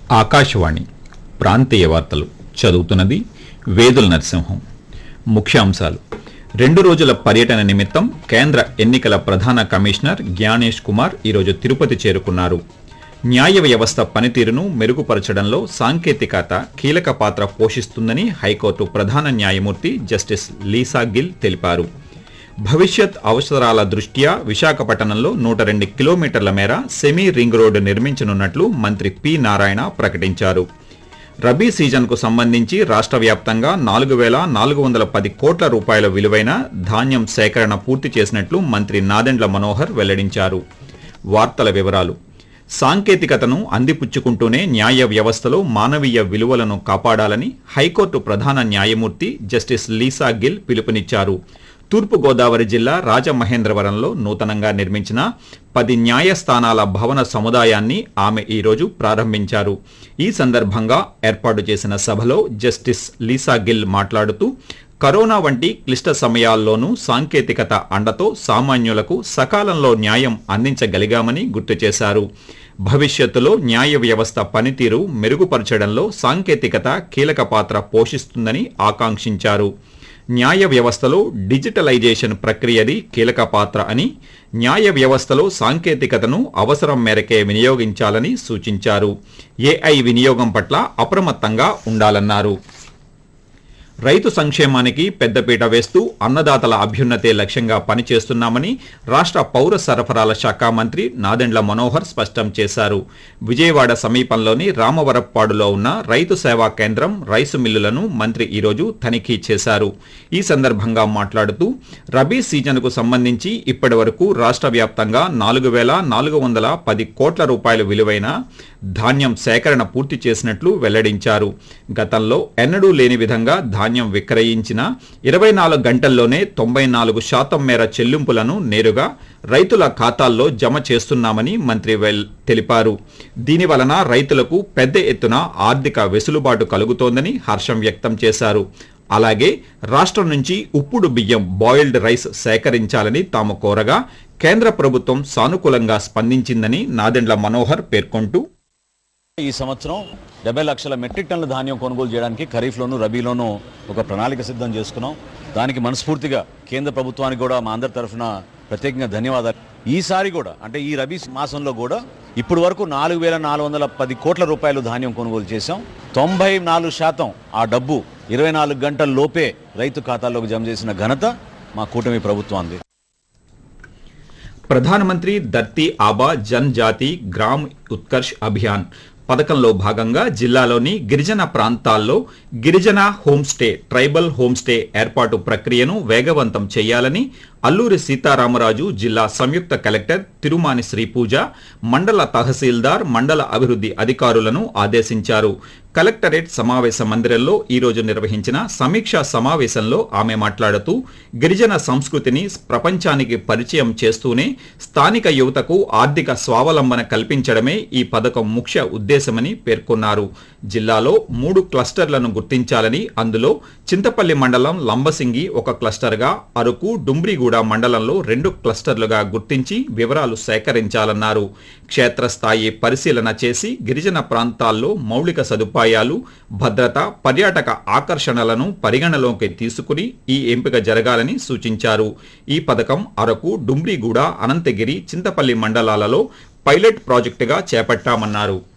ఆకాశవాణి ప్రాంతీయ వార్తలు చదువుతున్నది వేదుల నరసింహం ముఖ్యాంశాలు రెండు రోజుల పర్యటన నిమిత్తం కేంద్ర ఎన్నికల ప్రధాన కమిషనర్ జ్ఞానేష్ కుమార్ ఈరోజు తిరుపతి చేరుకున్నారు న్యాయ వ్యవస్థ పనితీరును మెరుగుపరచడంలో సాంకేతికత కీలక పాత్ర పోషిస్తుందని హైకోర్టు ప్రధాన న్యాయమూర్తి జస్టిస్ లీసా గిల్ తెలిపారు భవిష్యత్ అవసరాల దృష్ట్యా విశాఖపట్నంలో నూట రెండు కిలోమీటర్ల మేర సెమీ రింగ్ రోడ్డు నిర్మించనున్నట్లు మంత్రి పి నారాయణ ప్రకటించారు రబీ సీజన్కు సంబంధించి రాష్ట్ర వ్యాప్తంగా నాలుగు వేల నాలుగు వందల పది కోట్ల రూపాయల విలువైన ధాన్యం సేకరణ పూర్తి చేసినట్లు మంత్రి నాదెండ్ల మనోహర్ వెల్లడించారు వార్తల వివరాలు సాంకేతికతను అందిపుచ్చుకుంటూనే న్యాయ వ్యవస్థలో మానవీయ విలువలను కాపాడాలని హైకోర్టు ప్రధాన న్యాయమూర్తి జస్టిస్ లీసా గిల్ పిలుపునిచ్చారు తూర్పుగోదావరి జిల్లా రాజమహేంద్రవరంలో నూతనంగా నిర్మించిన పది న్యాయస్థానాల భవన సముదాయాన్ని ఆమె ఈరోజు ప్రారంభించారు ఈ సందర్భంగా ఏర్పాటు చేసిన సభలో జస్టిస్ లీసా గిల్ మాట్లాడుతూ కరోనా వంటి క్లిష్ట సమయాల్లోనూ సాంకేతికత అండతో సామాన్యులకు సకాలంలో న్యాయం అందించగలిగామని గుర్తు చేశారు భవిష్యత్తులో న్యాయ వ్యవస్థ పనితీరు మెరుగుపరచడంలో సాంకేతికత కీలక పాత్ర పోషిస్తుందని ఆకాంక్షించారు న్యాయ వ్యవస్థలో డిజిటలైజేషన్ ప్రక్రియది కీలక పాత్ర అని న్యాయ వ్యవస్థలో సాంకేతికతను అవసరం మేరకే వినియోగించాలని సూచించారు ఏఐ వినియోగం పట్ల అప్రమత్తంగా ఉండాలన్నారు రైతు సంక్షేమానికి పెద్దపీట వేస్తూ అన్నదాతల అభ్యున్నతే లక్ష్యంగా పనిచేస్తున్నామని రాష్ట్ర పౌర సరఫరాల శాఖ మంత్రి నాదెండ్ల మనోహర్ స్పష్టం చేశారు విజయవాడ సమీపంలోని రామవరప్పాడులో ఉన్న రైతు సేవా కేంద్రం రైసు మిల్లులను మంత్రి ఈరోజు తనిఖీ చేశారు ఈ సందర్భంగా మాట్లాడుతూ రబీ సీజన్కు సంబంధించి ఇప్పటి వరకు రాష్ట్ర వ్యాప్తంగా నాలుగు వేల నాలుగు వందల పది కోట్ల రూపాయల విలువైన ధాన్యం సేకరణ పూర్తి చేసినట్లు వెల్లడించారు గతంలో ఎన్నడూ లేని విధంగా ధాన్యం విక్రయించిన ఇరవై నాలుగు గంటల్లోనే తొంభై నాలుగు శాతం మేర చెల్లింపులను నేరుగా రైతుల ఖాతాల్లో జమ చేస్తున్నామని మంత్రి వెల్ తెలిపారు దీని వలన రైతులకు పెద్ద ఎత్తున ఆర్థిక వెసులుబాటు కలుగుతోందని హర్షం వ్యక్తం చేశారు అలాగే రాష్ట్రం నుంచి ఉప్పుడు బియ్యం బాయిల్డ్ రైస్ సేకరించాలని తాము కోరగా కేంద్ర ప్రభుత్వం సానుకూలంగా స్పందించిందని నాదెండ్ల మనోహర్ పేర్కొంటూ ఈ సంవత్సరం డెబ్బై లక్షల మెట్రిక్ టన్నుల ధాన్యం కొనుగోలు చేయడానికి ఖరీఫ్లోను రబీలోను ఒక ప్రణాళిక సిద్ధం చేసుకున్నాం దానికి మనస్ఫూర్తిగా కేంద్ర ప్రభుత్వానికి కూడా మా అందరి తరఫున ప్రత్యేకంగా ధన్యవాదాలు ఈసారి కూడా అంటే ఈ రబీ మాసంలో కూడా ఇప్పుడు వరకు నాలుగు వేల నాలుగు వందల పది కోట్ల రూపాయలు ధాన్యం కొనుగోలు చేశాం తొంభై నాలుగు శాతం ఆ డబ్బు ఇరవై నాలుగు గంటల లోపే రైతు ఖాతాల్లోకి జమ చేసిన ఘనత మా కూటమి ప్రభుత్వాన్ని ప్రధానమంత్రి ధర్తీ ఆబా జన్ జాతి గ్రామ్ ఉత్కర్ష్ అభియాన్ పథకంలో భాగంగా జిల్లాలోని గిరిజన ప్రాంతాల్లో గిరిజన హోంస్టే ట్రైబల్ హోంస్టే ఏర్పాటు ప్రక్రియను వేగవంతం చేయాలని అల్లూరి సీతారామరాజు జిల్లా సంయుక్త కలెక్టర్ తిరుమాని శ్రీపూజ మండల తహసీల్దార్ మండల అభివృద్ధి అధికారులను ఆదేశించారు కలెక్టరేట్ సమావేశ మందిరంలో ఈరోజు నిర్వహించిన సమీక్షా సమావేశంలో ఆమె మాట్లాడుతూ గిరిజన సంస్కృతిని ప్రపంచానికి పరిచయం చేస్తూనే స్థానిక యువతకు ఆర్థిక స్వావలంబన కల్పించడమే ఈ పథకం ముఖ్య ఉద్దేశమని పేర్కొన్నారు జిల్లాలో మూడు క్లస్టర్లను గుర్తించాలని అందులో చింతపల్లి మండలం లంబసింగి ఒక క్లస్టర్గా అరకు డుంబ్రిగూడ మండలంలో రెండు క్లస్టర్లుగా గుర్తించి వివరాలు సేకరించాలన్నారు క్షేత్రస్థాయి పరిశీలన చేసి గిరిజన ప్రాంతాల్లో మౌలిక సదుపాయాలు భద్రత పర్యాటక ఆకర్షణలను పరిగణలోకి తీసుకుని ఈ ఎంపిక జరగాలని సూచించారు ఈ పథకం అరకు డుంబ్రిగూడ అనంతగిరి చింతపల్లి మండలాలలో పైలట్ ప్రాజెక్టుగా చేపట్టామన్నారు